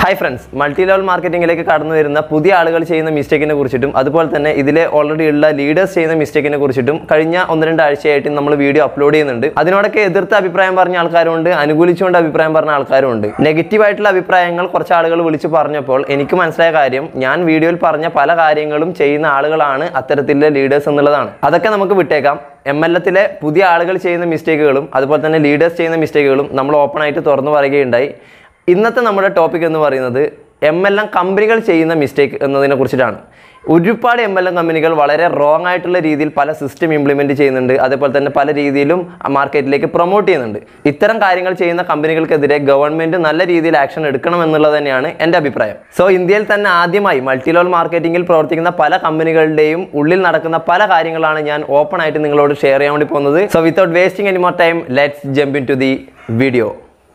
hi friends multi level മാർക്കറ്റിംഗിലേക്ക് കടന്നു വരുന്ന പുതിയ ആളുകൾ ചെയ്യുന്ന മിസ്റ്റേക്കിനെ കുറിച്ചിട്ടും അതുപോലെ തന്നെ ഇതിലെ ഓൾറെഡി ഉള്ള ലീഡേഴ്സ് ചെയ്യുന്ന മിസ്റ്റേക്കിനെ കുറിച്ചിട്ടും കഴിഞ്ഞ ഒന്ന് രണ്ട് ആഴ്ചയായിട്ട് നമ്മൾ വീഡിയോ അപ്ലോഡ് ചെയ്യുന്നുണ്ട് അതിനോടൊക്കെ എതിർത്ത് അഭിപ്രായം പറഞ്ഞ ആൾക്കാരുണ്ട് അനുകൂലിച്ചുകൊണ്ട് അഭിപ്രായം പറഞ്ഞ ആൾക്കാരുണ്ട് നെഗറ്റീവ് ആയിട്ടുള്ള അഭിപ്രായങ്ങൾ കുറച്ച് ആളുകൾ വിളിച്ച് പറഞ്ഞപ്പോൾ എനിക്ക് മനസ്സിലായ കാര്യം ഞാൻ വീഡിയോയിൽ പറഞ്ഞ പല കാര്യങ്ങളും ചെയ്യുന്ന ആളുകളാണ് അത്തരത്തിലുള്ള ലീഡേഴ്സ് എന്നുള്ളതാണ് അതൊക്കെ നമുക്ക് വിട്ടേക്കാം എം എൽ എത്തിലെ പുതിയ ആളുകൾ ചെയ്യുന്ന മിസ്റ്റേക്കുകളും അതുപോലെ തന്നെ ലീഡേഴ്സ് ചെയ്യുന്ന മിസ്റ്റേക്കുകളും നമ്മൾ ഓപ്പൺ ആയിട്ട് തുറന്നു പറയുകയുണ്ടായി ഇന്നത്തെ നമ്മുടെ ടോപ്പിക് എന്ന് പറയുന്നത് എം എൽ എം കമ്പനികൾ ചെയ്യുന്ന മിസ്റ്റേക്ക് എന്നതിനെ കുറിച്ചിട്ടാണ് ഒരുപാട് എം എൽ എം കമ്പനികൾ വളരെ റോങ് ആയിട്ടുള്ള രീതിയിൽ പല സിസ്റ്റം ഇംപ്ലിമെൻറ്റ് ചെയ്യുന്നുണ്ട് അതേപോലെ തന്നെ പല രീതിയിലും മാർക്കറ്റിലേക്ക് പ്രൊമോട്ട് ചെയ്യുന്നുണ്ട് ഇത്തരം കാര്യങ്ങൾ ചെയ്യുന്ന കമ്പനികൾക്കെതിരെ ഗവൺമെൻറ് നല്ല രീതിയിൽ ആക്ഷൻ എടുക്കണം എന്നുള്ളത് തന്നെയാണ് എൻ്റെ അഭിപ്രായം സോ ഇന്ത്യയിൽ തന്നെ ആദ്യമായി മൾട്ടി ലെവൽ മാർക്കറ്റിംഗിൽ പ്രവർത്തിക്കുന്ന പല കമ്പനികളുടെയും ഉള്ളിൽ നടക്കുന്ന പല കാര്യങ്ങളാണ് ഞാൻ ഓപ്പൺ ആയിട്ട് നിങ്ങളോട് ഷെയർ ചെയ്യാൻ വേണ്ടി പോകുന്നത് so without wasting any more time let's jump into the video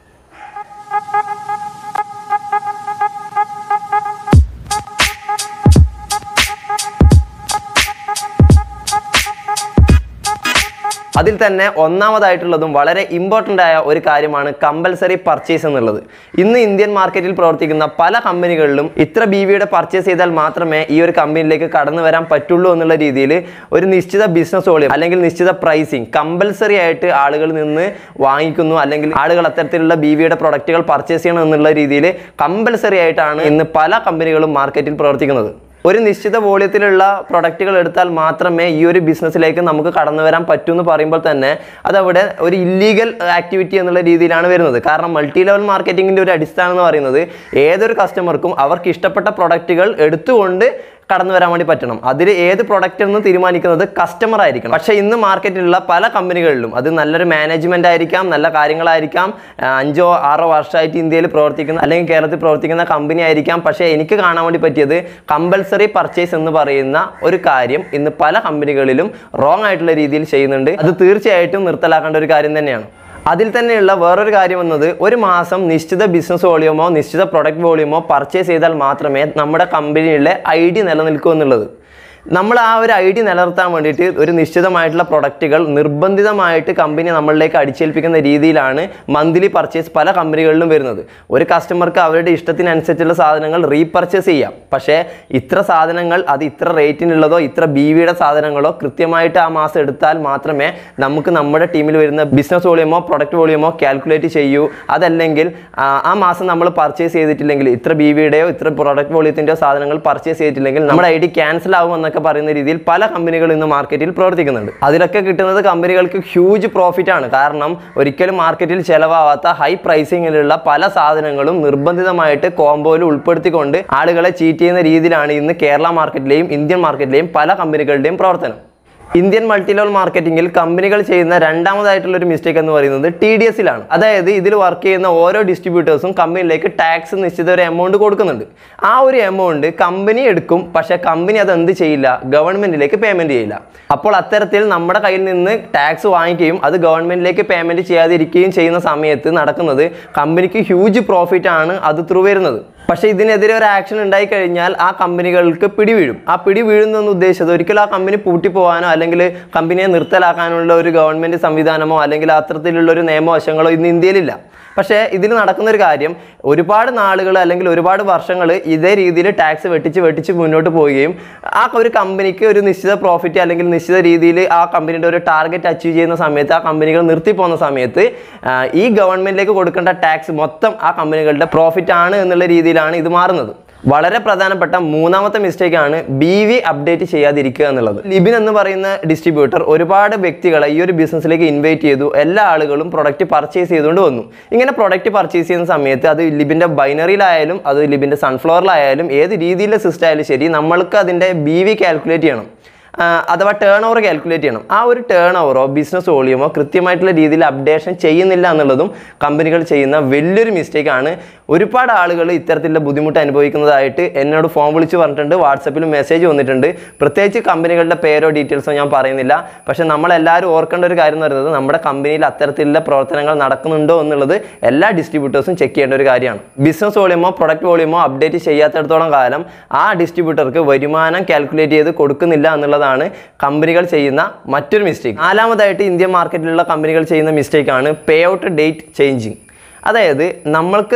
അതിൽ തന്നെ ഒന്നാമതായിട്ടുള്ളതും വളരെ ഇമ്പോർട്ടൻ്റ് ആയ ഒരു കാര്യമാണ് കമ്പൽസറി പർച്ചേസ് എന്നുള്ളത് ഇന്ന് ഇന്ത്യൻ മാർക്കറ്റിൽ പ്രവർത്തിക്കുന്ന പല കമ്പനികളിലും ഇത്ര ബി വിയുടെ പർച്ചേസ് ചെയ്താൽ മാത്രമേ ഈ ഒരു കമ്പനിയിലേക്ക് കടന്നു വരാൻ പറ്റുള്ളൂ എന്നുള്ള രീതിയിൽ ഒരു നിശ്ചിത ബിസിനസ് വോളിയം അല്ലെങ്കിൽ നിശ്ചിത പ്രൈസിങ് കമ്പൽസറി ആയിട്ട് ആളുകളിൽ നിന്ന് വാങ്ങിക്കുന്നു അല്ലെങ്കിൽ ആളുകൾ അത്തരത്തിലുള്ള ബി വിയുടെ പ്രൊഡക്റ്റുകൾ പർച്ചേസ് ചെയ്യണം എന്നുള്ള രീതിയിൽ കമ്പൽസറി ആയിട്ടാണ് ഇന്ന് പല കമ്പനികളും മാർക്കറ്റിൽ പ്രവർത്തിക്കുന്നത് ഒരു നിശ്ചിത വോള്യത്തിലുള്ള പ്രൊഡക്റ്റുകൾ എടുത്താൽ മാത്രമേ ഈ ഒരു ബിസിനസ്സിലേക്ക് നമുക്ക് കടന്നു വരാൻ പറ്റൂ എന്ന് പറയുമ്പോൾ തന്നെ അതവിടെ ഒരു ഇല്ലീഗൽ ആക്ടിവിറ്റി എന്നുള്ള രീതിയിലാണ് വരുന്നത് കാരണം മൾട്ടി ലെവൽ മാർക്കറ്റിംഗിൻ്റെ ഒരു അടിസ്ഥാനം എന്ന് പറയുന്നത് ഏതൊരു കസ്റ്റമർക്കും അവർക്ക് ഇഷ്ടപ്പെട്ട പ്രൊഡക്റ്റുകൾ എടുത്തുകൊണ്ട് കടന്നു വരാൻ വേണ്ടി പറ്റണം അതിൽ ഏത് പ്രൊഡക്റ്റ് എന്ന് തീരുമാനിക്കുന്നത് കസ്റ്റമർ ആയിരിക്കണം പക്ഷേ ഇന്ന് മാർക്കറ്റിലുള്ള പല കമ്പനികളിലും അത് നല്ലൊരു മാനേജ്മെന്റ് ആയിരിക്കാം നല്ല കാര്യങ്ങളായിരിക്കാം ആ, അഞ്ചോ ആറോ വർഷമായിട്ട് ഇന്ത്യയിൽ പ്രവർത്തിക്കുന്ന അല്ലെങ്കിൽ കേരളത്തിൽ പ്രവർത്തിക്കുന്ന കമ്പനി ആയിരിക്കാം പക്ഷേ എനിക്ക് കാണാൻ വേണ്ടി പറ്റിയത് കമ്പൽസറി പർച്ചേസ് എന്ന് പറയുന്ന ഒരു കാര്യം ഇന്ന് പല കമ്പനികളിലും റോങ് ആയിട്ടുള്ള രീതിയിൽ ചെയ്യുന്നുണ്ട് അത് തീർച്ചയായിട്ടും നിർത്തലാക്കേണ്ട ഒരു കാര്യം തന്നെയാണ് അതിൽ തന്നെയുള്ള വേറൊരു കാര്യം എന്നത് ഒരു മാസം നിശ്ചിത ബിസിനസ് വോളിയമോ നിശ്ചിത പ്രൊഡക്റ്റ് വോളിയമോ പർച്ചേസ് ചെയ്താൽ മാത്രമേ നമ്മുടെ കമ്പനിയിലെ ഐ ഡി നിലനിൽക്കൂ എന്നുള്ളത് നമ്മൾ ആ ഒരു ഐ ഡി നിലനിർത്താൻ വേണ്ടിയിട്ട് ഒരു നിശ്ചിതമായിട്ടുള്ള പ്രൊഡക്റ്റുകൾ നിർബന്ധിതമായിട്ട് കമ്പനി നമ്മളിലേക്ക് അടിച്ചേൽപ്പിക്കുന്ന രീതിയിലാണ് മന്ത്ലി പർച്ചേസ് പല കമ്പനികളിലും വരുന്നത് ഒരു കസ്റ്റമർക്ക് അവരുടെ ഇഷ്ടത്തിനനുസരിച്ചുള്ള സാധനങ്ങൾ റീപർച്ചേസ് ചെയ്യാം പക്ഷേ ഇത്ര സാധനങ്ങൾ അത് ഇത്ര റേറ്റിനുള്ളതോ ഇത്ര ബി വിയുടെ സാധനങ്ങളോ കൃത്യമായിട്ട് ആ മാസം എടുത്താൽ മാത്രമേ നമുക്ക് നമ്മുടെ ടീമിൽ വരുന്ന ബിസിനസ് വോളിയമോ പ്രൊഡക്റ്റ് വോളിയമോ കാൽക്കുലേറ്റ് ചെയ്യൂ അതല്ലെങ്കിൽ ആ, ആ മാസം നമ്മൾ പർച്ചേസ് ചെയ്തിട്ടില്ലെങ്കിൽ ഇത്ര ബി വിയുടെയോ ഇത്ര പ്രൊഡക്റ്റ് വോളിയത്തിൻ്റെയോ സാധനങ്ങൾ പർച്ചേസ് ചെയ്തിട്ടില്ലെങ്കിൽ നമ്മുടെ ഐ ഡി ക്യാൻസൽ ആവും എന്നൊക്കെ പറയുന്ന രീതിയിൽ പല കമ്പനികളും ഇന്ന് മാർക്കറ്റിൽ പ്രവർത്തിക്കുന്നുണ്ട് അതിലൊക്കെ കിട്ടുന്നത് കമ്പനികൾക്ക് ഹ്യൂജ് പ്രോഫിറ്റ് ആണ് കാരണം ഒരിക്കലും മാർക്കറ്റിൽ ചിലവാവാത്ത ഹൈ പ്രൈസിങ്ങിലുള്ള പല സാധനങ്ങളും നിർബന്ധിതമായിട്ട് കോംബോയിൽ ഉൾപ്പെടുത്തിക്കൊണ്ട് ആളുകളെ ചീറ്റ് ചെയ്യുന്ന രീതിയിലാണ് ഇന്ന് കേരള മാർക്കറ്റിലെയും ഇന്ത്യൻ മാർക്കറ്റിലെയും പല കമ്പനികളുടെയും പ്രവർത്തനം ഇന്ത്യൻ മൾട്ടി ലെവൽ മാർക്കറ്റിംഗിൽ കമ്പനികൾ ചെയ്യുന്ന രണ്ടാമതായിട്ടുള്ള ഒരു മിസ്റ്റേക്ക് എന്ന് പറയുന്നത് ടി ഡി എസിലാണ് അതായത് ഇതിൽ വർക്ക് ചെയ്യുന്ന ഓരോ ഡിസ്ട്രിബ്യൂട്ടേഴ്സും കമ്പനിയിലേക്ക് ടാക്സ് നിശ്ചിത ഒരു എമൗണ്ട് കൊടുക്കുന്നുണ്ട് ആ ഒരു എമൗണ്ട് കമ്പനി എടുക്കും പക്ഷേ കമ്പനി അത് എന്ത് ചെയ്യില്ല ഗവൺമെന്റിലേക്ക് പേയ്മെന്റ് ചെയ്യില്ല അപ്പോൾ അത്തരത്തിൽ നമ്മുടെ കയ്യിൽ നിന്ന് ടാക്സ് വാങ്ങിക്കുകയും അത് ഗവൺമെന്റിലേക്ക് പേയ്മെന്റ് ചെയ്യാതിരിക്കുകയും ചെയ്യുന്ന സമയത്ത് നടക്കുന്നത് കമ്പനിക്ക് ഹ്യൂജ് പ്രോഫിറ്റ് ആണ് അത് ത്രൂ വരുന്നത് പക്ഷേ ഇതിനെതിരെ ഒരു ആക്ഷൻ ഉണ്ടായി കഴിഞ്ഞാൽ ആ കമ്പനികൾക്ക് പിടി വീഴും ആ പിടി വീഴുന്നെന്ന് ഉദ്ദേശിച്ചത് ഒരിക്കലും ആ കമ്പനി പൂട്ടിപ്പോവാനോ അല്ലെങ്കിൽ കമ്പനിയെ നിർത്തലാക്കാനുള്ള ഒരു ഗവൺമെൻറ് സംവിധാനമോ അല്ലെങ്കിൽ അത്തരത്തിലുള്ള ഒരു നിയമവശങ്ങളോ ഇന്ന് ഇന്ത്യയിലില്ല പക്ഷേ ഇതിൽ നടക്കുന്ന ഒരു കാര്യം ഒരുപാട് നാളുകൾ അല്ലെങ്കിൽ ഒരുപാട് വർഷങ്ങൾ ഇതേ രീതിയിൽ ടാക്സ് വെട്ടിച്ച് വെട്ടിച്ച് മുന്നോട്ട് പോവുകയും ആ ഒരു കമ്പനിക്ക് ഒരു നിശ്ചിത പ്രോഫിറ്റ് അല്ലെങ്കിൽ നിശ്ചിത രീതിയിൽ ആ കമ്പനിയുടെ ഒരു ടാർഗറ്റ് അച്ചീവ് ചെയ്യുന്ന സമയത്ത് ആ കമ്പനികൾ നിർത്തിപ്പോകുന്ന സമയത്ത് ആ, ഈ ഗവൺമെന്റിലേക്ക് കൊടുക്കേണ്ട ടാക്സ് മൊത്തം ആ കമ്പനികളുടെ പ്രോഫിറ്റ് ആണ് എന്നുള്ള രീതിയിലാണ് ഇത് മാറുന്നത് വളരെ പ്രധാനപ്പെട്ട മൂന്നാമത്തെ മിസ്റ്റേക്ക് ആണ് ബി വി അപ്ഡേറ്റ് ചെയ്യാതിരിക്കുക എന്നുള്ളത് ലിബിൻ എന്ന് പറയുന്ന ഡിസ്ട്രിബ്യൂട്ടർ ഒരുപാട് വ്യക്തികളെ ഈ ഒരു ബിസിനസ്സിലേക്ക് ഇൻവൈറ്റ് ചെയ്തു എല്ലാ ആളുകളും പ്രൊഡക്റ്റ് പർച്ചേസ് ചെയ്തുകൊണ്ട് വന്നു ഇങ്ങനെ പ്രൊഡക്റ്റ് പർച്ചേസ് ചെയ്യുന്ന സമയത്ത് അത് ലിബിൻ്റെ ബൈനറിയിലായാലും അത് ലിബിൻ്റെ സൺഫ്ലവറിലായാലും ഏത് രീതിയിലെ സിസ്റ്റം ആയാലും ശരി നമ്മൾക്ക് അതിൻ്റെ ബി വി കാൽക്കുലേറ്റ് ചെയ്യണം ആ, അഥവാ ടേൺ ഓവർ കാൽക്കുലേറ്റ് ചെയ്യണം ആ ഒരു ടേൺ ഓവറോ ബിസിനസ് വോളിയമോ കൃത്യമായിട്ടുള്ള രീതിയിൽ അപ്ഡേഷൻ ചെയ്യുന്നില്ല എന്നുള്ളതും കമ്പനികൾ ചെയ്യുന്ന വലിയൊരു മിസ്റ്റേക്കാണ് ഒരുപാട് ആളുകൾ ഇത്തരത്തിലുള്ള ബുദ്ധിമുട്ട് അനുഭവിക്കുന്നതായിട്ട് എന്നോട് ഫോൺ വിളിച്ച് പറഞ്ഞിട്ടുണ്ട് വാട്സപ്പിൽ മെസ്സേജ് വന്നിട്ടുണ്ട് പ്രത്യേകിച്ച് കമ്പനികളുടെ പേരോ ഡീറ്റെയിൽസോ ഞാൻ പറയുന്നില്ല പക്ഷേ നമ്മളെല്ലാവരും ഓർക്കേണ്ട ഒരു കാര്യം എന്ന് പറയുന്നത് നമ്മുടെ കമ്പനിയിൽ അത്തരത്തിലുള്ള പ്രവർത്തനങ്ങൾ നടക്കുന്നുണ്ടോ എന്നുള്ളത് എല്ലാ ഡിസ്ട്രിബ്യൂട്ടേഴ്സും ചെക്ക് ചെയ്യേണ്ട ഒരു കാര്യമാണ് ബിസിനസ് വോളിയമോ പ്രൊഡക്റ്റ് വോളിയമോ അപ്ഡേറ്റ് ചെയ്യാത്തിടത്തോളം കാലം ആ ഡിസ്ട്രിബ്യൂട്ടർക്ക് വരുമാനം കാൽക്കുലേറ്റ് ചെയ്ത് കൊടുക്കുന്നില്ല എന്നുള്ളതാണ് കമ്പനികൾ ചെയ്യുന്ന മറ്റൊരു മിസ്റ്റേക്ക് നാലാമതായിട്ട് ഇന്ത്യൻ മാർക്കറ്റിലുള്ള കമ്പനികൾ ചെയ്യുന്ന മിസ്റ്റേക്കാണ് പേ ഔട്ട് ഡേറ്റ് ചേഞ്ചിങ് അതായത് നമ്മൾക്ക്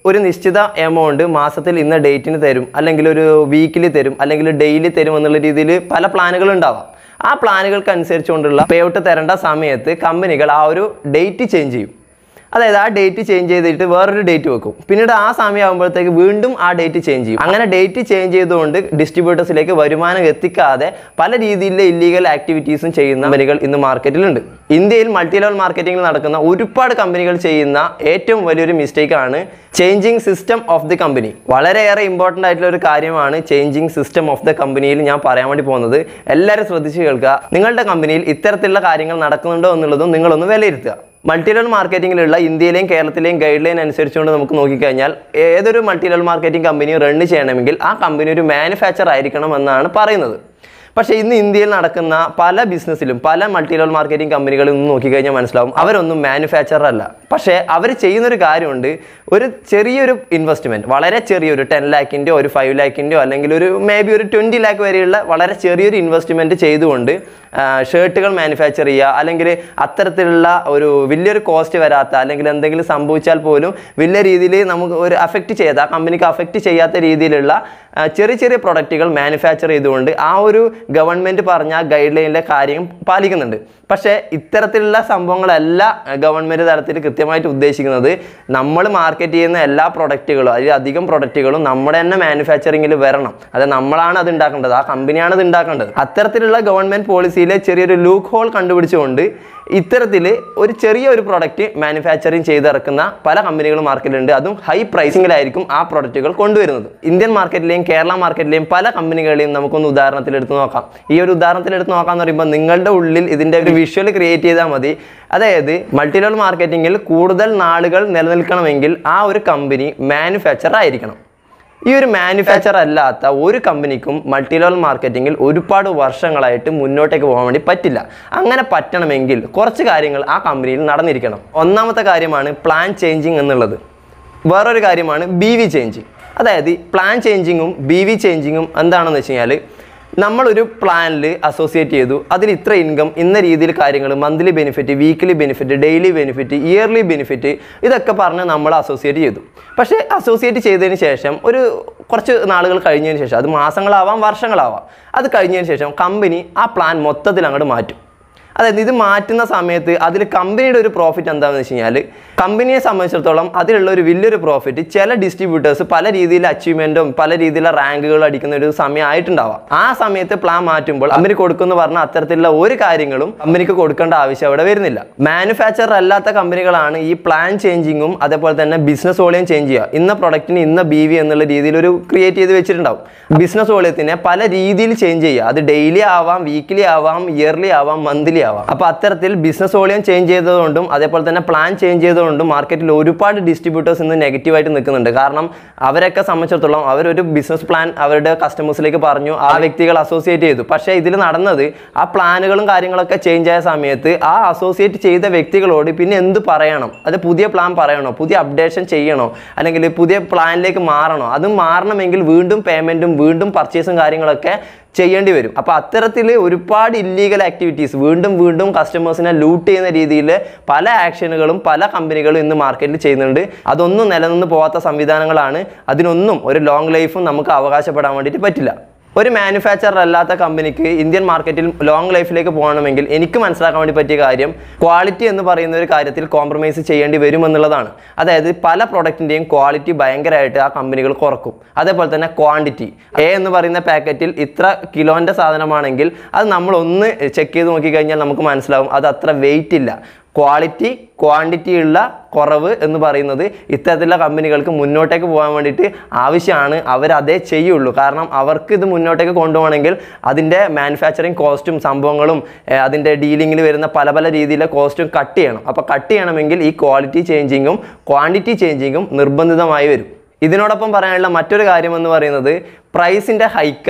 ഒരു നിശ്ചിത എമൗണ്ട് മാസത്തിൽ ഇന്ന ഡേറ്റിന് തരും അല്ലെങ്കിൽ ഒരു വീക്കിലി തരും അല്ലെങ്കിൽ ഡെയിലി തരും എന്നുള്ള രീതിയിൽ പല പ്ലാനുകൾ ഉണ്ടാവാം ആ പ്ലാനുകൾക്ക് അനുസരിച്ചുകൊണ്ടുള്ള പേ ഔട്ട് തരേണ്ട സമയത്ത് കമ്പനികൾ ആ ഒരു ഡേറ്റ് ചേഞ്ച് ചെയ്യും അതായത് ആ ഡേറ്റ് ചേഞ്ച് ചെയ്തിട്ട് വേറൊരു ഡേറ്റ് വെക്കും പിന്നീട് ആ സമയം ആകുമ്പോഴത്തേക്ക് വീണ്ടും ആ ഡേറ്റ് ചേഞ്ച് ചെയ്യും അങ്ങനെ ഡേറ്റ് ചേഞ്ച് ചെയ്തുകൊണ്ട് ഡിസ്ട്രിബ്യൂട്ടേഴ്സിലേക്ക് വരുമാനം എത്തിക്കാതെ പല രീതിയിലെ ഇല്ലീഗൽ ആക്ടിവിറ്റീസും ചെയ്യുന്ന കമ്പനികൾ ഇന്ന് മാർക്കറ്റിലുണ്ട് ഇന്ത്യയിൽ മൾട്ടി ലെവൽ മാർക്കറ്റിംഗിൽ നടക്കുന്ന ഒരുപാട് കമ്പനികൾ ചെയ്യുന്ന ഏറ്റവും വലിയൊരു മിസ്റ്റേക്കാണ് changing system of the company വളരെയേറെ ഇമ്പോർട്ടൻ്റ് ആയിട്ടുള്ള ഒരു കാര്യമാണ് ചേഞ്ചിങ് സിസ്റ്റം ഓഫ് ദ കമ്പനിയിൽ ഞാൻ പറയാൻ വേണ്ടി പോകുന്നത് എല്ലാവരും ശ്രദ്ധിച്ച് കേൾക്കുക നിങ്ങളുടെ കമ്പനിയിൽ ഇത്തരത്തിലുള്ള കാര്യങ്ങൾ നടക്കുന്നുണ്ടോ എന്നുള്ളതും നിങ്ങളൊന്ന് വിലയിരുത്തുക മൾട്ടി ലെവൽ മാർക്കറ്റിംഗിലുള്ള ഇന്ത്യയിലെയും കേരളത്തിലെയും ഗൈഡ് ലൈൻ അനുസരിച്ചുകൊണ്ട് നമുക്ക് നോക്കിക്കഴിഞ്ഞാൽ ഏതൊരു multi level marketing company run ചെയ്യണമെങ്കിൽ ആ കമ്പനി ഒരു മാനുഫാക്ചർ ആയിരിക്കണം എന്നാണ് പറയുന്നത് പക്ഷേ ഇന്ന് ഇന്ത്യയിൽ നടക്കുന്ന പല ബിസിനസ്സിലും പല മൾട്ടി ലെവൽ മാർക്കറ്റിംഗ് കമ്പനികളിൽ നിന്ന് നോക്കിക്കഴിഞ്ഞാൽ മനസ്സിലാവും അവരൊന്നും മാനുഫാക്ചറർ അല്ല പക്ഷേ അവർ ചെയ്യുന്നൊരു കാര്യമുണ്ട് ഒരു ചെറിയൊരു ഇൻവെസ്റ്റ്മെൻറ്റ് വളരെ ചെറിയൊരു ടെൻ ലാക്കിൻ്റെയോ ഒരു ഫൈവ് ലാക്കിൻ്റെയോ അല്ലെങ്കിൽ ഒരു മേ ബി ഒരു ട്വൻറ്റി ലാക്ക് വരെയുള്ള വളരെ ചെറിയൊരു ഇൻവെസ്റ്റ്മെൻറ്റ് ചെയ്തുകൊണ്ട് ഷർട്ടുകൾ മാനുഫാക്ചർ ചെയ്യുക അല്ലെങ്കിൽ അത്തരത്തിലുള്ള ഒരു വലിയൊരു കോസ്റ്റ് വരാത്ത അല്ലെങ്കിൽ എന്തെങ്കിലും സംഭവിച്ചാൽ പോലും വലിയ രീതിയിൽ നമുക്ക് ഒരു അഫക്റ്റ് ചെയ്യാത്ത ആ കമ്പനിക്ക് അഫക്റ്റ് ചെയ്യാത്ത രീതിയിലുള്ള ആ, ചെറിയ ചെറിയ പ്രൊഡക്റ്റുകൾ മാനുഫാക്ചർ ചെയ്തുകൊണ്ട് ആ ഒരു ഗവൺമെൻറ് പറഞ്ഞ ഗൈഡ് ലൈനിലെ കാര്യം പാലിക്കുന്നുണ്ട് പക്ഷേ ഇത്തരത്തിലുള്ള സംഭവങ്ങളല്ല ഗവൺമെൻറ് തലത്തിൽ കൃത്യമായിട്ട് ഉദ്ദേശിക്കുന്നത് നമ്മൾ മാർക്കറ്റ് ചെയ്യുന്ന എല്ലാ പ്രൊഡക്റ്റുകളും അതിൽ അധികം പ്രൊഡക്റ്റുകളും നമ്മുടെ തന്നെ മാനുഫാക്ചറിങ്ങിൽ വരണം അത് നമ്മളാണ് അത് ഉണ്ടാക്കേണ്ടത് ആ കമ്പനിയാണ് അത് ഉണ്ടാക്കേണ്ടത് അത്തരത്തിലുള്ള ഗവൺമെൻറ് പോളിസിയിലെ ചെറിയൊരു ലൂക്ക് ഹോൾ കണ്ടുപിടിച്ചുകൊണ്ട് ഇത്തരത്തിൽ ഒരു ചെറിയ ഒരു പ്രൊഡക്റ്റ് മാനുഫാക്ചറിങ് ചെയ്തിറക്കുന്ന പല കമ്പനികളും മാർക്കറ്റിലുണ്ട് അതും ഹൈ പ്രൈസിങ്ങിലായിരിക്കും ആ പ്രൊഡക്റ്റുകൾ കൊണ്ടുവരുന്നത് ഇന്ത്യൻ മാർക്കറ്റിലെയും കേരള മാർക്കറ്റിലെയും പല കമ്പനികളെയും നമുക്കൊന്ന് ഉദാഹരണത്തിൽ എടുത്ത് നോക്കാം ഈ ഒരു ഉദാഹരണത്തിൽ എടുത്ത് നോക്കാന്ന് പറയുമ്പോൾ നിങ്ങളുടെ ഉള്ളിൽ ഇതിൻ്റെ ഒരു വിഷ്വൽ ക്രിയേറ്റ് ചെയ്താൽ മതി അതായത് മൾട്ടി ലെവൽ മാർക്കറ്റിങ്ങിൽ കൂടുതൽ നാളുകൾ നിലനിൽക്കണമെങ്കിൽ ആ ഒരു കമ്പനി മാനുഫാക്ചർ ആയിരിക്കണം ഈ ഒരു മാനുഫാക്ചർ അല്ലാത്ത ഒരു കമ്പനിക്കും മൾട്ടി ലെവൽ മാർക്കറ്റിങ്ങിൽ ഒരുപാട് വർഷങ്ങളായിട്ട് മുന്നോട്ടേക്ക് പോകാൻ വേണ്ടി പറ്റില്ല അങ്ങനെ പറ്റണമെങ്കിൽ കുറച്ച് കാര്യങ്ങൾ ആ കമ്പനിയിൽ നടന്നിരിക്കണം ഒന്നാമത്തെ കാര്യമാണ് പ്ലാൻ ചേഞ്ചിങ് എന്നുള്ളത് വേറൊരു കാര്യമാണ് ബി വി ചേഞ്ചിങ് അതായത് പ്ലാൻ ചേഞ്ചിങ്ങും ബി വി ചേഞ്ചിങ്ങും എന്താണെന്ന് വെച്ച് കഴിഞ്ഞാൽ നമ്മളൊരു പ്ലാനിൽ അസോസിയേറ്റ് ചെയ്തു അതിൽ ഇത്ര ഇൻകം ഇന്ന രീതിയിൽ കാര്യങ്ങൾ monthly benefit weekly benefit daily benefit yearly benefit ഇതൊക്കെ പറഞ്ഞ് നമ്മൾ അസോസിയേറ്റ് ചെയ്തു പക്ഷേ അസോസിയേറ്റ് ചെയ്തതിന് ശേഷം ഒരു കുറച്ച് നാളുകൾ കഴിഞ്ഞതിന് ശേഷം അത് മാസങ്ങളാവാം വർഷങ്ങളാവാം അത് കഴിഞ്ഞതിന് ശേഷം കമ്പനി ആ പ്ലാൻ മൊത്തത്തിൽ അങ്ങോട്ട് മാറ്റും അതായത് ഇത് മാറ്റുന്ന സമയത്ത് അതിൽ കമ്പനിയുടെ ഒരു പ്രോഫിറ്റ് എന്താണെന്ന് വെച്ച് കഴിഞ്ഞാൽ കമ്പനിയെ സംബന്ധിച്ചിടത്തോളം അതിലുള്ള ഒരു വലിയൊരു പ്രോഫിറ്റ് ചില ഡിസ്ട്രിബ്യൂട്ടേഴ്സ് പല രീതിയിലെ അച്ചീവ്മെൻറ്റും പല രീതിയിലെ റാങ്കുകളും അടിക്കുന്ന ഒരു സമയം ആയിട്ടുണ്ടാവാം ആ സമയത്ത് പ്ലാൻ മാറ്റുമ്പോൾ കമ്പനി കൊടുക്കുന്ന പറഞ്ഞ അത്തരത്തിലുള്ള ഒരു കാര്യങ്ങളും കമ്പനിക്ക് കൊടുക്കേണ്ട ആവശ്യം അവിടെ വരുന്നില്ല മാനുഫാക്ചർ അല്ലാത്ത കമ്പനികളാണ് ഈ പ്ലാൻ ചേഞ്ചിങ്ങും അതേപോലെ തന്നെ ബിസിനസ് വോളിയം ചേഞ്ച് ചെയ്യുക ഇന്ന പ്രൊഡക്റ്റിന് ഇന്ന ബി വി എന്നുള്ള രീതിയിൽ ഒരു ക്രിയേറ്റ് ചെയ്ത് വെച്ചിട്ടുണ്ടാവും ബിസിനസ് വോളിയത്തിനെ പല രീതിയിൽ ചേഞ്ച് ചെയ്യുക അത് ഡെയിലി ആവാം വീക്ക്ലി ആവാം ഇയർലി ആവാം മന്ത്ലി ആവാം അപ്പോൾ അത്തരത്തിൽ ബിസിനസ് വോളിയം ചേഞ്ച് ചെയ്തതുകൊണ്ടും അതേപോലെ തന്നെ പ്ലാൻ ചേഞ്ച് ചെയ്തതുകൊണ്ടും മാർക്കറ്റിൽ ഒരുപാട് ഡിസ്ട്രിബ്യൂട്ടേഴ്സ് ഇന്ന് നെഗറ്റീവായിട്ട് നിൽക്കുന്നുണ്ട് കാരണം അവരൊക്കെ സംബന്ധിച്ചിടത്തോളം അവരൊരു ബിസിനസ് പ്ലാൻ അവരുടെ കസ്റ്റമേഴ്സിലേക്ക് പറഞ്ഞു ആ വ്യക്തികൾ അസോസിയേറ്റ് ചെയ്തു പക്ഷേ ഇതിൽ നടന്നത് ആ പ്ലാനുകളും കാര്യങ്ങളൊക്കെ ചേഞ്ച് ആയ സമയത്ത് ആ അസോസിയേറ്റ് ചെയ്ത വ്യക്തികളോട് പിന്നെ എന്ത് പറയണം അത് പുതിയ പ്ലാൻ പറയണോ പുതിയ അപ്ഡേഷൻ ചെയ്യണോ അല്ലെങ്കിൽ പുതിയ പ്ലാനിലേക്ക് മാറണോ അത് മാറണമെങ്കിൽ വീണ്ടും പേയ്മെൻറ്റും വീണ്ടും പർച്ചേസും കാര്യങ്ങളൊക്കെ ചെയ്യേണ്ടി വരും അപ്പോൾ അത്തരത്തിൽ ഒരുപാട് ഇല്ലീഗൽ ആക്ടിവിറ്റീസ് വീണ്ടും വീണ്ടും കസ്റ്റമേഴ്സിനെ ലൂട്ട് ചെയ്യുന്ന രീതിയിൽ പല ആക്ഷനുകളും പല കമ്പനികളും ഇന്ന് മാർക്കറ്റിൽ ചെയ്യുന്നുണ്ട് അതൊന്നും നിലനിന്ന് പോകാത്ത സംവിധാനങ്ങളാണ് അതിനൊന്നും ഒരു ലോങ് ലൈഫും നമുക്ക് അവകാശപ്പെടാൻ വേണ്ടിയിട്ട് പറ്റില്ല ഒരു മാനുഫാക്ചറർ അല്ലാത്ത കമ്പനിക്ക് ഇന്ത്യൻ മാർക്കറ്റിൽ ലോങ് ലൈഫിലേക്ക് പോകണമെങ്കിൽ എനിക്ക് മനസ്സിലാക്കാൻ വേണ്ടി പറ്റിയ കാര്യം ക്വാളിറ്റി എന്ന് പറയുന്ന ഒരു കാര്യത്തിൽ കോംപ്രമൈസ് ചെയ്യേണ്ടി വരുമെന്നുള്ളതാണ് അതായത് പല പ്രൊഡക്റ്റിൻ്റെയും ക്വാളിറ്റി ഭയങ്കരമായിട്ട് ആ കമ്പനികൾ കുറക്കും അതേപോലെ തന്നെ ക്വാണ്ടിറ്റി എ എന്ന് പറയുന്ന പാക്കറ്റിൽ ഇത്ര കിലോൻ്റെ സാധനമാണെങ്കിൽ അത് നമ്മൾ ഒന്ന് ചെക്ക് ചെയ്ത് നോക്കിക്കഴിഞ്ഞാൽ നമുക്ക് മനസ്സിലാവും അത് അത്ര വെയിറ്റ് ഇല്ല ക്വാളിറ്റി ക്വാണ്ടിറ്റി ഉള്ള കുറവ് എന്ന് പറയുന്നത് ഇത്തരത്തിലുള്ള കമ്പനികൾക്ക് മുന്നോട്ടേക്ക് പോകാൻ വേണ്ടിയിട്ട് ആവശ്യമാണ് അവർ അതേ ചെയ്യുള്ളൂ കാരണം അവർക്ക് ഇത് മുന്നോട്ടേക്ക് കൊണ്ടുപോകണമെങ്കിൽ അതിൻ്റെ മാനുഫാക്ചറിങ് കോസ്റ്റും സംഭവങ്ങളും ഏർ അതിൻ്റെ ഡീലിങ്ങിൽ വരുന്ന പല പല രീതിയിലെ കോസ്റ്റും കട്ട് ചെയ്യണം അപ്പോൾ കട്ട് ചെയ്യണമെങ്കിൽ ഈ ക്വാളിറ്റി ചേഞ്ചിങ്ങും ക്വാണ്ടിറ്റി ചേഞ്ചിങ്ങും നിർബന്ധിതമായി വരും ഇതിനോടൊപ്പം പറയാനുള്ള മറ്റൊരു കാര്യം എന്ന് പറയുന്നത് പ്രൈസിൻ്റെ ഹൈക്കാണ്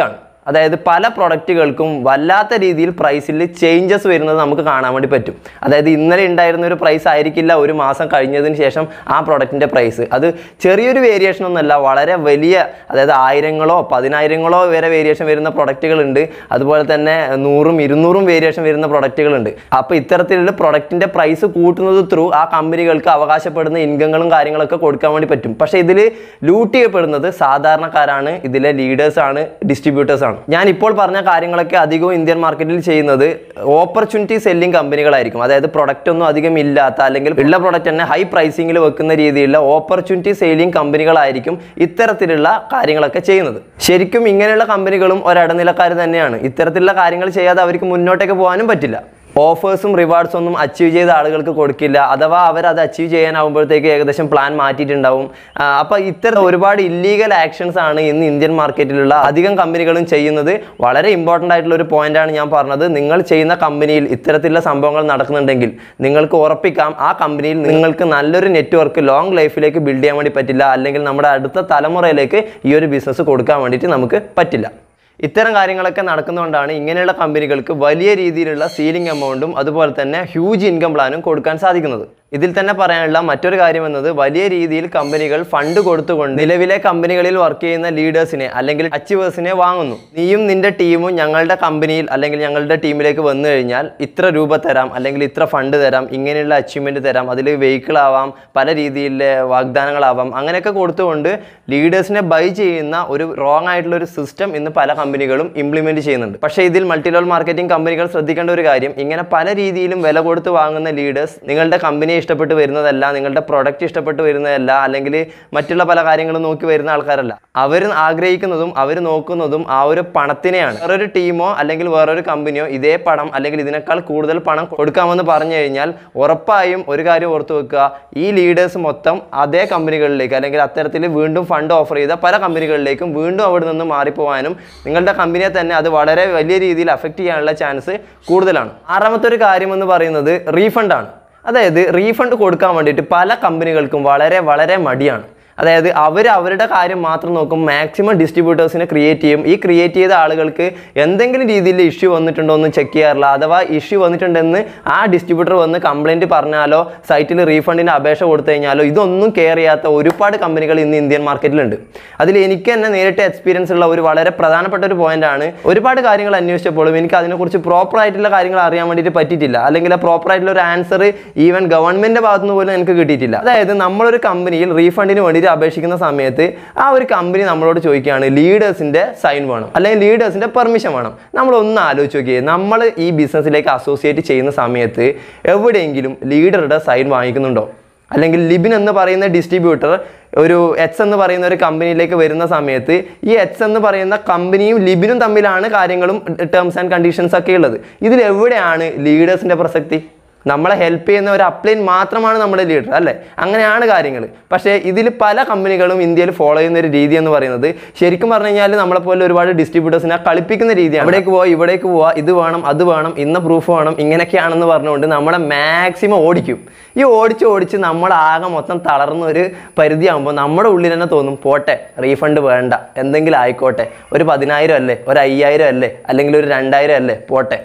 അതായത് പല പ്രൊഡക്റ്റുകൾക്കും വല്ലാത്ത രീതിയിൽ പ്രൈസിൽ ചേഞ്ചസ് വരുന്നത് നമുക്ക് കാണാൻ വേണ്ടി പറ്റും അതായത് ഇന്നലെ ഉണ്ടായിരുന്ന ഒരു പ്രൈസ് ആയിരിക്കില്ല ഒരു മാസം കഴിഞ്ഞതിന് ശേഷം ആ പ്രൊഡക്റ്റിൻ്റെ പ്രൈസ് അത് ചെറിയൊരു വേരിയേഷൻ ഒന്നല്ല വളരെ വലിയ അതായത് ആയിരങ്ങളോ പതിനായിരങ്ങളോ വരെ വേരിയേഷൻ വരുന്ന പ്രൊഡക്റ്റുകളുണ്ട് അതുപോലെ തന്നെ നൂറും ഇരുന്നൂറും വേരിയേഷൻ വരുന്ന പ്രൊഡക്റ്റുകളുണ്ട് അപ്പോൾ ഇത്തരത്തിലുള്ള പ്രൊഡക്റ്റിൻ്റെ പ്രൈസ് കൂട്ടുന്നത് ത്രൂ ആ കമ്പനികൾക്ക് അവകാശപ്പെടുന്ന ഇൻകങ്ങളും കാര്യങ്ങളൊക്കെ കൊടുക്കാൻ വേണ്ടി പറ്റും പക്ഷേ ഇതിൽ ലൂട്ട് ചെയ്യപ്പെടുന്നത് സാധാരണക്കാരാണ് ഇതിലെ ലീഡേഴ്സ് ആണ് ഡിസ്ട്രിബ്യൂട്ടേഴ്സ് ആണ് ഞാൻ ഇപ്പോൾ പറഞ്ഞ കാര്യങ്ങളൊക്കെ അധികവും ഇന്ത്യൻ മാർക്കറ്റിൽ ചെയ്യുന്നത് ഓപ്പർച്യൂണിറ്റി സെല്ലിംഗ് കമ്പനികളായിരിക്കും അതായത് പ്രൊഡക്റ്റ് ഒന്നും അധികം ഇല്ലാത്ത അല്ലെങ്കിൽ ഉള്ള പ്രൊഡക്റ്റ് തന്നെ ഹൈ പ്രൈസിങ്ങിൽ വെക്കുന്ന രീതിയിലുള്ള ഓപ്പർച്യൂണിറ്റി സെയിലിംഗ് കമ്പനികളായിരിക്കും ഇത്തരത്തിലുള്ള കാര്യങ്ങളൊക്കെ ചെയ്യുന്നത് ശരിക്കും ഇങ്ങനെയുള്ള കമ്പനികളും ഒരിടനിലക്കാർ തന്നെയാണ് ഇത്തരത്തിലുള്ള കാര്യങ്ങൾ ചെയ്യാതെ അവർക്ക് മുന്നോട്ടേക്ക് പോകാനും പറ്റില്ല ഓഫേഴ്സും റിവാർഡ്സും ഒന്നും അച്ചീവ് ചെയ്ത ആളുകൾക്ക് കൊടുക്കില്ല അഥവാ അവർ അത് അച്ചീവ് ചെയ്യാനാകുമ്പോഴത്തേക്ക് ഏകദേശം പ്ലാൻ മാറ്റിയിട്ടുണ്ടാവും ആ, അപ്പോൾ ഇത്തരം ഒരുപാട് ഇല്ലീഗൽ ആക്ഷൻസ് ആണ് ഇന്ന് ഇന്ത്യൻ മാർക്കറ്റിലുള്ള അധികം കമ്പനികളും ചെയ്യുന്നത് വളരെ ഇമ്പോർട്ടൻ്റ് ആയിട്ടുള്ള ഒരു പോയിന്റാണ് ഞാൻ പറഞ്ഞത് നിങ്ങൾ ചെയ്യുന്ന കമ്പനിയിൽ ഇത്തരത്തിലുള്ള സംഭവങ്ങൾ നടക്കുന്നുണ്ടെങ്കിൽ നിങ്ങൾക്ക് ഉറപ്പിക്കാം ആ കമ്പനിയിൽ നിങ്ങൾക്ക് നല്ലൊരു നെറ്റ്വർക്ക് ലോങ് ലൈഫിലേക്ക് ബിൽഡ് ചെയ്യാൻ വേണ്ടി പറ്റില്ല അല്ലെങ്കിൽ നമ്മുടെ അടുത്ത തലമുറയിലേക്ക് ഈ ഒരു ബിസിനസ് കൊടുക്കാൻ വേണ്ടിയിട്ട് നമുക്ക് പറ്റില്ല ഇത്തരം കാര്യങ്ങളൊക്കെ നടക്കുന്നതുകൊണ്ടാണ് ഇങ്ങനെയുള്ള കമ്പനികൾക്ക് വലിയ രീതിയിലുള്ള സീലിംഗ് എമൗണ്ടും അതുപോലെ തന്നെ ഹ്യൂജ് ഇൻകം പ്ലാനും കൊടുക്കാൻ സാധിക്കുന്നത് ഇതിൽ തന്നെ പറയാനുള്ള മറ്റൊരു കാര്യം എന്നത് വലിയ രീതിയിൽ കമ്പനികൾ ഫണ്ട് കൊടുത്തുകൊണ്ട് നിലവിലെ കമ്പനികളിൽ വർക്ക് ചെയ്യുന്ന ലീഡേഴ്സിനെ അല്ലെങ്കിൽ അച്ചീവേഴ്സിനെ വാങ്ങുന്നു നീയും നിന്റെ ടീമും ഞങ്ങളുടെ കമ്പനിയിൽ അല്ലെങ്കിൽ ഞങ്ങളുടെ ടീമിലേക്ക് വന്നു കഴിഞ്ഞാൽ ഇത്ര രൂപ തരാം അല്ലെങ്കിൽ ഇത്ര ഫണ്ട് തരാം ഇങ്ങനെയുള്ള അച്ചീവ്മെന്റ് തരാം അതിൽ വെഹിക്കിൾ ആവാം പല രീതിയിലെ വാഗ്ദാനങ്ങളാവാം അങ്ങനെയൊക്കെ കൊടുത്തുകൊണ്ട് ലീഡേഴ്സിനെ ബൈ ചെയ്യുന്ന ഒരു റോങ് ആയിട്ടുള്ള ഒരു സിസ്റ്റം ഇന്ന് പല കമ്പനികളും ഇംപ്ലിമെന്റ് ചെയ്യുന്നുണ്ട് പക്ഷേ ഇതിൽ മൾട്ടി ലെവൽ മാർക്കറ്റിംഗ് കമ്പനികൾ ശ്രദ്ധിക്കേണ്ട ഒരു കാര്യം ഇങ്ങനെ പല രീതിയിലും വില കൊടുത്ത് വാങ്ങുന്ന ലീഡേഴ്സ് നിങ്ങളുടെ കമ്പനിയെ ഇഷ്ടപ്പെട്ട് വരുന്നതല്ല നിങ്ങളുടെ പ്രൊഡക്റ്റ് ഇഷ്ടപ്പെട്ട് വരുന്നതല്ല അല്ലെങ്കിൽ മറ്റുള്ള പല കാര്യങ്ങളും നോക്കി വരുന്ന ആൾക്കാരല്ല അവർ ആഗ്രഹിക്കുന്നതും അവർ നോക്കുന്നതും ആ ഒരു പണത്തിനെയാണ് വേറൊരു ടീമോ അല്ലെങ്കിൽ വേറൊരു കമ്പനിയോ ഇതേ പണം അല്ലെങ്കിൽ ഇതിനേക്കാൾ കൂടുതൽ പണം കൊടുക്കാമെന്ന് പറഞ്ഞു കഴിഞ്ഞാൽ ഉറപ്പായും ഒരു കാര്യം ഓർത്തു വെക്കുക ഈ ലീഡേഴ്സ് മൊത്തം അതേ കമ്പനികളിലേക്ക് അല്ലെങ്കിൽ അത്തരത്തിൽ വീണ്ടും ഫണ്ട് ഓഫർ ചെയ്ത പല കമ്പനികളിലേക്കും വീണ്ടും അവിടെ നിന്ന് മാറിപ്പോവാനും നിങ്ങളുടെ കമ്പനിയെ തന്നെ അത് വളരെ വലിയ രീതിയിൽ അഫക്റ്റ് ചെയ്യാനുള്ള ചാൻസ് കൂടുതലാണ് ആറാമത്തെ ഒരു കാര്യം എന്ന് പറയുന്നത് റീഫണ്ട് ആണ് അതായത് റീഫണ്ട് കൊടുക്കാൻ വേണ്ടിയിട്ട് പല കമ്പനികൾക്കും വളരെ വളരെ മടിയാണ് അതായത് അവർ അവരുടെ കാര്യം മാത്രം നോക്കും മാക്സിമം ഡിസ്ട്രിബ്യൂട്ടേഴ്സിനെ ക്രിയേറ്റ് ചെയ്യും ഈ ക്രിയേറ്റ് ചെയ്ത ആളുകൾക്ക് എന്തെങ്കിലും രീതിയിൽ ഇഷ്യൂ വന്നിട്ടുണ്ടോ എന്ന് ചെക്ക് ചെയ്യാറില്ല അഥവാ ഇഷ്യൂ വന്നിട്ടുണ്ടെന്ന് ആ ഡിസ്ട്രിബ്യൂട്ടർ വന്ന് കംപ്ലൈൻറ്റ് പറഞ്ഞാലോ സൈറ്റിൽ റീഫണ്ടിന് അപേക്ഷ കൊടുത്തു കഴിഞ്ഞാലോ ഇതൊന്നും കെയർ ചെയ്യാത്ത ഒരുപാട് കമ്പനികൾ ഇന്ന് ഇന്ത്യൻ മാർക്കറ്റിലുണ്ട് അതിൽ എനിക്ക് തന്നെ നേരിട്ട് എക്സ്പീരിയൻസ് ഉള്ള ഒരു വളരെ പ്രധാനപ്പെട്ട ഒരു പോയിന്റ് ആണ് ഒരുപാട് കാര്യങ്ങൾ അന്വേഷിച്ചപ്പോഴും എനിക്ക് അതിനെക്കുറിച്ച് പ്രോപ്പർ ആയിട്ടുള്ള കാര്യങ്ങൾ അറിയാൻ വേണ്ടിയിട്ട് പറ്റിയിട്ടില്ല അല്ലെങ്കിൽ പ്രോപ്പർ ആയിട്ടുള്ള ഒരു ആൻസർ ഈവൻ ഗവൺമെന്റിന്റെ ഭാഗത്തു നിന്ന് പോലും എനിക്ക് കിട്ടിയിട്ടില്ല അതായത് നമ്മളൊരു കമ്പനിയിൽ റീഫണ്ടിന് വേണ്ടിയിട്ട് അപേക്ഷിക്കുന്ന സമയത്ത് ആ ഒരു കമ്പനി നമ്മളോട് ചോദിക്കുകയാണ് ലീഡേഴ്സിന്റെ സൈൻ വേണം അല്ലെങ്കിൽ ലീഡേഴ്സിന്റെ പെർമിഷൻ വേണം നമ്മൾ ഒന്ന് ആലോചിച്ച് നോക്കിയേ നമ്മൾ ഈ ബിസിനസ്സിലേക്ക് അസോസിയേറ്റ് ചെയ്യുന്ന സമയത്ത് എവിടെയെങ്കിലും ലീഡറുടെ സൈൻ വാങ്ങിക്കുന്നുണ്ടോ അല്ലെങ്കിൽ ലിബിൻ എന്ന് പറയുന്ന ഡിസ്ട്രിബ്യൂട്ടർ ഒരു എച്ച് എന്ന് പറയുന്ന ഒരു കമ്പനിയിലേക്ക് വരുന്ന സമയത്ത് ഈ എച്ച് എന്ന് പറയുന്ന കമ്പനിയും ലിബിനും തമ്മിലാണ് കാര്യങ്ങളും ടേംസ് ആൻഡ് കണ്ടീഷൻസ് ഒക്കെ ഉള്ളത് ഇതിൽ എവിടെയാണ് ലീഡേഴ്സിന്റെ പ്രസക്തി നമ്മളെ ഹെൽപ്പ് ചെയ്യുന്ന ഒരു അപ്ലൈൻ മാത്രമാണ് നമ്മുടെ ലീഡർ അല്ലേ അങ്ങനെയാണ് കാര്യങ്ങൾ പക്ഷേ ഇതിൽ പല കമ്പനികളും ഇന്ത്യയിൽ ഫോളോ ചെയ്യുന്ന ഒരു രീതി എന്ന് പറയുന്നത് ശരിക്കും പറഞ്ഞു കഴിഞ്ഞാൽ നമ്മളെപ്പോലെ ഒരുപാട് ഡിസ്ട്രിബ്യൂട്ടേഴ്സിനെ കളിപ്പിക്കുന്ന രീതിയാണ് അവിടേക്ക് പോവാ ഇവിടേക്ക് പോവാ ഇത് വേണം അത് വേണം ഇന്ന പ്രൂഫ് വേണം ഇങ്ങനെയൊക്കെയാണെന്ന് പറഞ്ഞുകൊണ്ട് നമ്മളെ മാക്സിമം ഓടിക്കും ഈ ഓടിച്ച് ഓടിച്ച് നമ്മളാകെ മൊത്തം തളർന്ന ഒരു പരിധിയാകുമ്പോൾ നമ്മുടെ ഉള്ളിൽ തന്നെ തോന്നും പോട്ടെ റീഫണ്ട് വേണ്ട എന്തെങ്കിലും ആയിക്കോട്ടെ ഒരു പതിനായിരം അല്ലേ ഒരു അയ്യായിരം അല്ലേ അല്ലെങ്കിൽ ഒരു രണ്ടായിരം അല്ലേ പോട്ടെ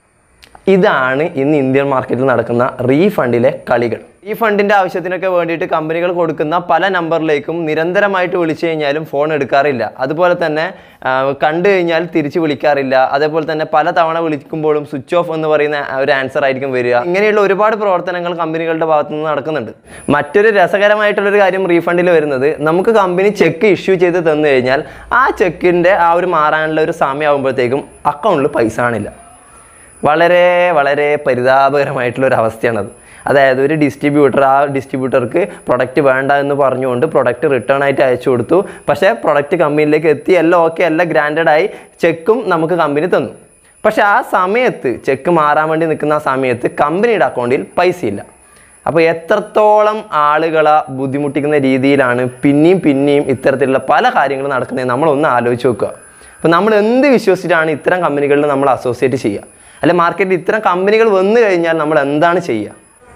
ഇതാണ് ഇന്ന് ഇന്ത്യൻ മാർക്കറ്റിൽ നടക്കുന്ന റീഫണ്ടിലെ കളികൾ ഈ ഫണ്ടിന്റെ ആവശ്യത്തിനൊക്കെ വേണ്ടിയിട്ട് കമ്പനികൾ കൊടുക്കുന്ന പല നമ്പറിലേക്കും നിരന്തരമായിട്ട് വിളിച്ചു കഴിഞ്ഞാലും ഫോൺ എടുക്കാറില്ല അതുപോലെ തന്നെ ആ, കണ്ടു കഴിഞ്ഞാൽ തിരിച്ച് വിളിക്കാറില്ല അതേപോലെ തന്നെ പല തവണ വിളിക്കുമ്പോഴും സ്വിച്ച് ഓഫ് എന്ന് പറയുന്ന ഒരു ആൻസർ ആയിരിക്കും വരിക ഇങ്ങനെയുള്ള ഒരുപാട് പ്രവർത്തനങ്ങൾ കമ്പനികളുടെ ഭാഗത്തു നിന്ന് നടക്കുന്നുണ്ട് മറ്റൊരു രസകരമായിട്ടുള്ളൊരു കാര്യം റീഫണ്ടിൽ വരുന്നത് നമുക്ക് കമ്പനി ചെക്ക് ഇഷ്യൂ ചെയ്ത് തന്നു കഴിഞ്ഞാൽ ആ ചെക്കിൻ്റെ ആ ഒരു മാറാനുള്ള ഒരു സമയമാകുമ്പോഴത്തേക്കും അക്കൗണ്ടിൽ പൈസ കാണില്ല വളരെ വളരെ പരിതാപകരമായിട്ടുള്ള ഒരു അവസ്ഥയാണത് അതായത് ഒരു ഡിസ്ട്രിബ്യൂട്ടർ ആ ഡിസ്ട്രിബ്യൂട്ടർക്ക് പ്രൊഡക്റ്റ് വേണ്ട എന്ന് പറഞ്ഞുകൊണ്ട് പ്രൊഡക്റ്റ് റിട്ടേൺ ആയിട്ട് അയച്ചു കൊടുത്തു പക്ഷേ പ്രൊഡക്റ്റ് കമ്പനിയിലേക്ക് എത്തി എല്ലാം ഓക്കെ എല്ലാം ഗ്രാൻഡഡ് ആയി ചെക്കും നമുക്ക് കമ്പനി തന്നു പക്ഷേ ആ സമയത്ത് ചെക്ക് മാറാൻ വേണ്ടി നിൽക്കുന്ന ആ സമയത്ത് കമ്പനിയുടെ അക്കൗണ്ടിൽ പൈസയില്ല അപ്പോൾ എത്രത്തോളം ആളുകളെ ബുദ്ധിമുട്ടിക്കുന്ന രീതിയിലാണ് പിന്നെയും പിന്നെയും ഇത്തരത്തിലുള്ള പല കാര്യങ്ങളും നടക്കുന്നത് നമ്മളൊന്ന് ആലോചിച്ച് നോക്കുക അപ്പോൾ നമ്മൾ എന്ത് വിശ്വസിച്ചിട്ടാണ് ഇത്തരം കമ്പനികളിൽ നമ്മൾ അസോസിയേറ്റ് ചെയ്യുക അല്ലെ മാർക്കറ്റിൽ ഇത്തരം കമ്പനികൾ വന്നു കഴിഞ്ഞാൽ നമ്മൾ എന്താണ് ചെയ്യുക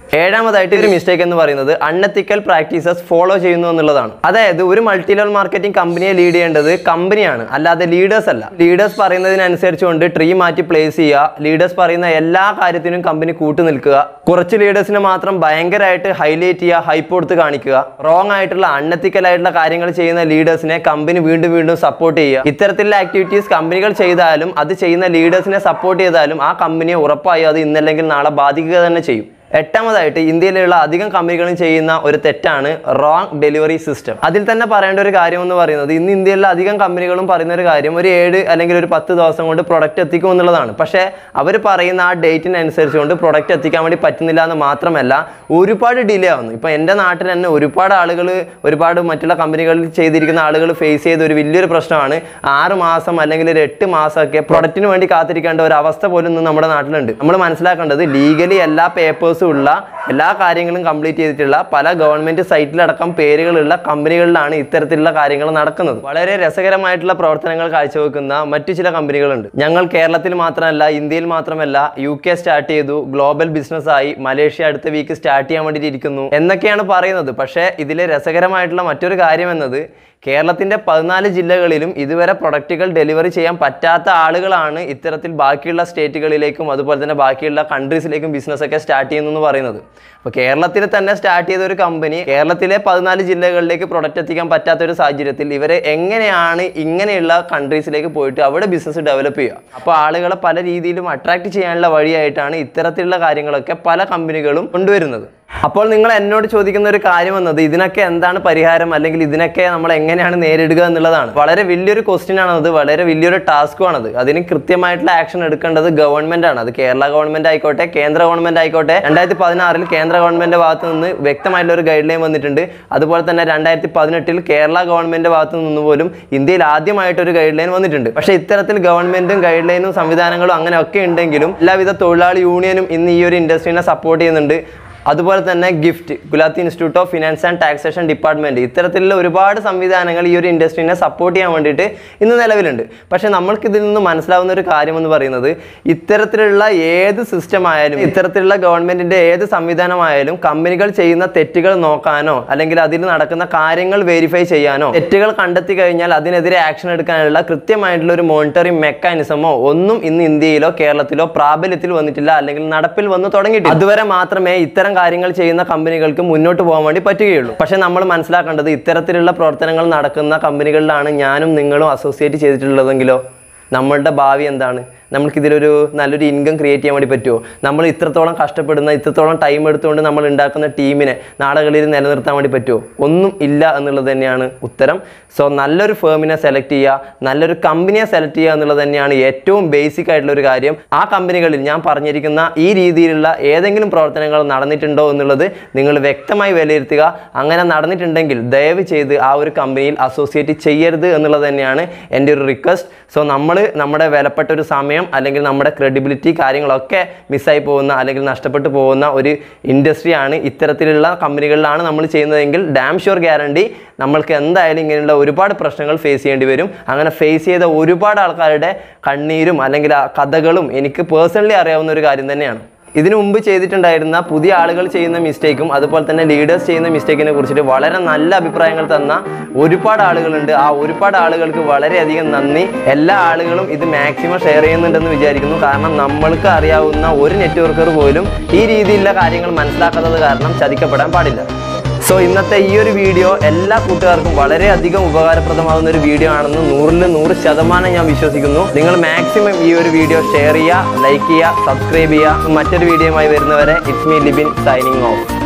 ഏഴാമതായിട്ട് ഒരു മിസ്റ്റേക്ക് എന്ന് പറയുന്നത് അൺഎത്തിക്കൽ പ്രാക്ടീസസ് ഫോളോ ചെയ്യുന്നു എന്നുള്ളതാണ് അതായത് ഒരു മൾട്ടി ലെവൽ മാർക്കറ്റിംഗ് കമ്പനിയെ ലീഡ് ചെയ്യേണ്ടത് കമ്പനിയാണ് അല്ലാതെ ലീഡേഴ്സ് അല്ല ലീഡേഴ്സ് പറയുന്നതിനനുസരിച്ചുകൊണ്ട് ട്രീ മാറ്റി പ്ലേസ് ചെയ്യുക ലീഡേഴ്സ് പറയുന്ന എല്ലാ കാര്യത്തിനും കമ്പനി കൂട്ടു നിൽക്കുക കുറച്ച് ലീഡേഴ്സിനെ മാത്രം ഭയങ്കരമായിട്ട് ഹൈലൈറ്റ് ചെയ്യുക ഹൈപ്പ് കൊടുത്ത് കാണിക്കുക റോങ് ആയിട്ടുള്ള അൺഎത്തിക്കൽ ആയിട്ടുള്ള കാര്യങ്ങൾ ചെയ്യുന്ന ലീഡേഴ്സിനെ കമ്പനി വീണ്ടും വീണ്ടും സപ്പോർട്ട് ചെയ്യുക ഇത്തരത്തിലുള്ള ആക്ടിവിറ്റീസ് കമ്പനികൾ ചെയ്താലും അത് ചെയ്യുന്ന ലീഡേഴ്സിനെ സപ്പോർട്ട് ചെയ്താലും ആ കമ്പനിയെ ഉറപ്പായും അത് ഇന്നല്ലെങ്കിൽ നാളെ ബാധിക്കുക തന്നെ ചെയ്യും എട്ടാമതായിട്ട് ഇന്ത്യയിലുള്ള അധികം കമ്പനികളും ചെയ്യുന്ന ഒരു തെറ്റാണ് റോങ് ഡെലിവറി സിസ്റ്റം അതിൽ തന്നെ പറയേണ്ട ഒരു കാര്യം എന്ന് പറയുന്നത് ഇന്ന് ഇന്ത്യയിലെ അധികം കമ്പനികളും പറയുന്ന ഒരു കാര്യം ഒരു ഏഴ് അല്ലെങ്കിൽ ഒരു പത്ത് ദിവസം കൊണ്ട് പ്രൊഡക്റ്റ് എത്തിക്കും എന്നുള്ളതാണ് പക്ഷേ അവർ പറയുന്ന ആ ഡേറ്റിനനുസരിച്ച് കൊണ്ട് പ്രൊഡക്റ്റ് എത്തിക്കാൻ വേണ്ടി പറ്റുന്നില്ല എന്ന് മാത്രമല്ല ഒരുപാട് ഡിലേ ആവുന്നു ഇപ്പം എൻ്റെ നാട്ടിൽ തന്നെ ഒരുപാട് ആളുകൾ ഒരുപാട് മറ്റുള്ള കമ്പനികളിൽ ചെയ്തിരിക്കുന്ന ആളുകൾ ഫേസ് ചെയ്ത ഒരു വലിയൊരു പ്രശ്നമാണ് ആറ് മാസം അല്ലെങ്കിൽ ഒരു എട്ട് മാസമൊക്കെ പ്രൊഡക്റ്റിന് വേണ്ടി കാത്തിരിക്കേണ്ട ഒരു അവസ്ഥ പോലും ഇന്ന് നമ്മുടെ നാട്ടിലുണ്ട് നമ്മൾ മനസ്സിലാക്കേണ്ടത് ലീഗലി എല്ലാ പേപ്പേഴ്സും ഉള്ള എല്ലാ കാര്യങ്ങളും കംപ്ലീറ്റ് ചെയ്തിട്ടുള്ള പല ഗവൺമെന്റ് സൈറ്റിലടക്കം പേരുകളുള്ള കമ്പനികളിലാണ് ഇത്തരത്തിലുള്ള കാര്യങ്ങൾ നടക്കുന്നത് വളരെ രസകരമായിട്ടുള്ള പ്രവർത്തനങ്ങൾ കാഴ്ചവെക്കുന്ന മറ്റു ചില കമ്പനികളുണ്ട് ഞങ്ങൾ കേരളത്തിൽ മാത്രമല്ല ഇന്ത്യയിൽ മാത്രമല്ല യു കെ സ്റ്റാർട്ട് ചെയ്തു ഗ്ലോബൽ ബിസിനസ് ആയി മലേഷ്യ അടുത്ത വീക്ക് സ്റ്റാർട്ട് ചെയ്യാൻ വേണ്ടിയിട്ട് ഇരിക്കുന്നു എന്നൊക്കെയാണ് പറയുന്നത് പക്ഷേ ഇതിലെ രസകരമായിട്ടുള്ള മറ്റൊരു കാര്യം എന്നത് കേരളത്തിന്റെ പതിനാല് ജില്ലകളിലും ഇതുവരെ പ്രൊഡക്റ്റുകൾ ഡെലിവറി ചെയ്യാൻ പറ്റാത്ത ആളുകളാണ് ഇത്തരത്തിൽ ബാക്കിയുള്ള സ്റ്റേറ്റുകളിലേക്കും അതുപോലെ തന്നെ ബാക്കിയുള്ള കൺട്രീസിലേക്കും ബിസിനസ് ഒക്കെ സ്റ്റാർട്ട് ചെയ്യുന്നു എന്ന് പറയുന്നത് അപ്പോൾ കേരളത്തിൽ തന്നെ സ്റ്റാർട്ട് ചെയ്ത ഒരു കമ്പനി കേരളത്തിലെ പതിനാല് ജില്ലകളിലേക്ക് പ്രൊഡക്റ്റ് എത്തിക്കാൻ പറ്റാത്ത ഒരു സാഹചര്യത്തിൽ ഇവരെ എങ്ങനെയാണ് ഇങ്ങനെയുള്ള കൺട്രീസിലേക്ക് പോയിട്ട് അവിടെ ബിസിനസ് ഡെവലപ്പ് ചെയ്യുക അപ്പോൾ ആളുകളെ പല രീതിയിലും അട്രാക്ട് ചെയ്യാനുള്ള വഴിയായിട്ടാണ് ഇത്തരത്തിലുള്ള കാര്യങ്ങളൊക്കെ പല കമ്പനികളും കൊണ്ടുവരുന്നത് അപ്പോൾ നിങ്ങൾ എന്നോട് ചോദിക്കുന്ന ഒരു കാര്യം എന്നത് ഇതിനൊക്കെ എന്താണ് പരിഹാരം അല്ലെങ്കിൽ ഇതിനൊക്കെ നമ്മൾ എങ്ങനെയാണ് നേരിടുക എന്നുള്ളതാണ് വളരെ വലിയൊരു ക്വസ്റ്റ്യൻ ആണത് വളരെ വലിയൊരു ടാസ്കും ആണത് അതിന് കൃത്യമായിട്ടുള്ള ആക്ഷൻ എടുക്കേണ്ടത് ഗവൺമെന്റ് ആണ് അത് കേരള ഗവൺമെന്റ് ആയിക്കോട്ടെ കേന്ദ്ര ഗവൺമെന്റ് ആയിക്കോട്ടെ രണ്ടായിരത്തി പതിനാറിൽ കേന്ദ്ര ഗവൺമെന്റ് ഭാഗത്ത് നിന്ന് വ്യക്തമായിട്ടുള്ള ഒരു ഗൈഡ് ലൈൻ വന്നിട്ടുണ്ട് അതുപോലെ തന്നെ രണ്ടായിരത്തി പതിനെട്ടിൽ കേരള ഗവൺമെന്റ് ഭാഗത്ത് നിന്ന് പോലും ഇന്ത്യയിൽ ആദ്യമായിട്ട് ഒരു ഗൈഡ് ലൈൻ വന്നിട്ടുണ്ട് പക്ഷേ ഇത്തരത്തിൽ ഗവൺമെന്റും ഗൈഡ് ലൈനും സംവിധാനങ്ങളും അങ്ങനെ ഒക്കെ ഉണ്ടെങ്കിലും എല്ലാവിധ തൊഴിലാളി യൂണിയനും ഇന്ന് ഈ ഒരു ഇൻഡസ്ട്രീനെ സപ്പോർട്ട് ചെയ്യുന്നുണ്ട് അതുപോലെ തന്നെ GIFT Gulati institute of finance and taxation department ഇത്തരത്തിലുള്ള ഒരുപാട് സംവിധാനങ്ങൾ ഈ ഒരു ഇൻഡസ്ട്രീനെ സപ്പോർട്ട് ചെയ്യാൻ വേണ്ടിയിട്ട് ഇന്ന് നിലവിലുണ്ട് പക്ഷേ നമ്മൾക്ക് ഇതിൽ നിന്ന് മനസ്സിലാവുന്ന ഒരു കാര്യം എന്ന് പറയുന്നത് ഇത്തരത്തിലുള്ള ഏത് സിസ്റ്റം ആയാലും ഇത്തരത്തിലുള്ള ഗവൺമെന്റിന്റെ ഏത് സംവിധാനമായാലും കമ്പനികൾ ചെയ്യുന്ന തെറ്റുകൾ നോക്കാനോ അല്ലെങ്കിൽ അതിൽ നടക്കുന്ന കാര്യങ്ങൾ വെരിഫൈ ചെയ്യാനോ തെറ്റുകൾ കണ്ടെത്തി കഴിഞ്ഞാൽ അതിനെതിരെ ആക്ഷൻ എടുക്കാനുള്ള കൃത്യമായിട്ടുള്ള ഒരു മോണിറ്ററിംഗ് മെക്കാനിസമോ ഒന്നും ഇന്ന് ഇന്ത്യയിലോ കേരളത്തിലോ പ്രാബല്യത്തിൽ വന്നിട്ടില്ല അല്ലെങ്കിൽ നടപ്പിൽ വന്ന് തുടങ്ങിയിട്ടില്ല അതുവരെ മാത്രമേ ഇത്തരം കാര്യങ്ങൾ ചെയ്യുന്ന കമ്പനികൾക്ക് മുന്നോട്ട് പോകാൻ വേണ്ടി പറ്റുകയുള്ളൂ പക്ഷേ നമ്മൾ മനസ്സിലാക്കേണ്ടത് ഇത്തരത്തിലുള്ള പ്രവർത്തനങ്ങൾ നടക്കുന്ന കമ്പനികളിലാണ് ഞാനും നിങ്ങളും അസോസിയേറ്റ് ചെയ്തിട്ടുള്ളതെങ്കിലോ നമ്മളുടെ ഭാവി എന്താണ് നമുക്കിതിലൊരു നല്ലൊരു ഇൻകം ക്രിയേറ്റ് ചെയ്യാൻ വേണ്ടി പറ്റുമോ നമ്മൾ ഇത്രത്തോളം കഷ്ടപ്പെടുന്ന ഇത്രത്തോളം ടൈം എടുത്തുകൊണ്ട് നമ്മൾ ഉണ്ടാക്കുന്ന ടീമിനെ നാളുകളിൽ നിലനിർത്താൻ വേണ്ടി പറ്റുമോ ഒന്നും ഇല്ല എന്നുള്ളത് തന്നെയാണ് ഉത്തരം സോ നല്ലൊരു ഫേമിനെ സെലക്ട് ചെയ്യുക നല്ലൊരു കമ്പനിയെ സെലക്ട് ചെയ്യുക എന്നുള്ളത് തന്നെയാണ് ഏറ്റവും ബേസിക് ആയിട്ടുള്ള ഒരു കാര്യം ആ കമ്പനികളിൽ ഞാൻ പറഞ്ഞിരിക്കുന്ന ഈ രീതിയിലുള്ള ഏതെങ്കിലും പ്രവർത്തനങ്ങൾ നടന്നിട്ടുണ്ടോ എന്നുള്ളത് നിങ്ങൾ വ്യക്തമായി വിലയിരുത്തുക അങ്ങനെ നടന്നിട്ടുണ്ടെങ്കിൽ ദയവ് ചെയ്ത് ആ ഒരു കമ്പനിയിൽ അസോസിയേറ്റ് ചെയ്യരുത് എന്നുള്ളത് തന്നെയാണ് എൻ്റെ ഒരു റിക്വസ്റ്റ് സോ നമ്മൾ നമ്മുടെ വിലപ്പെട്ട ഒരു സമയം അല്ലെങ്കിൽ നമ്മുടെ ക്രെഡിബിലിറ്റി കാര്യങ്ങളൊക്കെ മിസ്സായി പോകുന്ന അല്ലെങ്കിൽ നഷ്ടപ്പെട്ടു പോകുന്ന ഒരു ഇൻഡസ്ട്രിയാണ് ഇത്തരത്തിലുള്ള കമ്പനികളിലാണ് നമ്മൾ ചെയ്യുന്നതെങ്കിൽ ഡാം ഷുവർ ഗ്യാരണ്ടി നമ്മൾക്ക് എന്തായാലും ഇങ്ങനെയുള്ള ഒരുപാട് പ്രശ്നങ്ങൾ ഫേസ് ചെയ്യേണ്ടി വരും അങ്ങനെ ഫേസ് ചെയ്ത ഒരുപാട് ആൾക്കാരുടെ കണ്ണീരും അല്ലെങ്കിൽ ആ കഥകളും എനിക്ക് പേഴ്സണലി അറിയാവുന്ന ഒരു കാര്യം തന്നെയാണ് ഇതിനു മുമ്പ് ചെയ്തിട്ടുണ്ടായിരുന്ന പുതിയ ആളുകൾ ചെയ്യുന്ന മിസ്റ്റേക്കും അതുപോലെ തന്നെ ലീഡേഴ്സ് ചെയ്യുന്ന മിസ്റ്റേക്കിനെ കുറിച്ചിട്ട് വളരെ നല്ല അഭിപ്രായങ്ങൾ തന്ന ഒരുപാട് ആളുകളുണ്ട് ആ ഒരുപാട് ആളുകൾക്ക് വളരെയധികം നന്ദി എല്ലാ ആളുകളും ഇത് മാക്സിമം ഷെയർ ചെയ്യുന്നുണ്ടെന്ന് വിചാരിക്കുന്നു കാരണം നമ്മൾക്ക് അറിയാവുന്ന ഒരു നെറ്റ്വർക്കർ പോലും ഈ രീതിയിലുള്ള കാര്യങ്ങൾ മനസ്സിലാക്കാത്തത് കാരണം ചതിക്കപ്പെടാൻ പാടില്ല സോ ഇന്നത്തെ ഈ ഒരു വീഡിയോ എല്ലാ കൂട്ടുകാർക്കും വളരെയധികം ഉപകാരപ്രദമാകുന്ന ഒരു വീഡിയോ ആണെന്ന് നൂറിൽ നൂറ് ശതമാനം ഞാൻ വിശ്വസിക്കുന്നു നിങ്ങൾ മാക്സിമം ഈ ഒരു വീഡിയോ ഷെയർ ചെയ്യുക ലൈക്ക് ചെയ്യുക സബ്സ്ക്രൈബ് ചെയ്യുക മറ്റൊരു വീഡിയോയുമായി വരുന്നവരെ it's me Libin signing of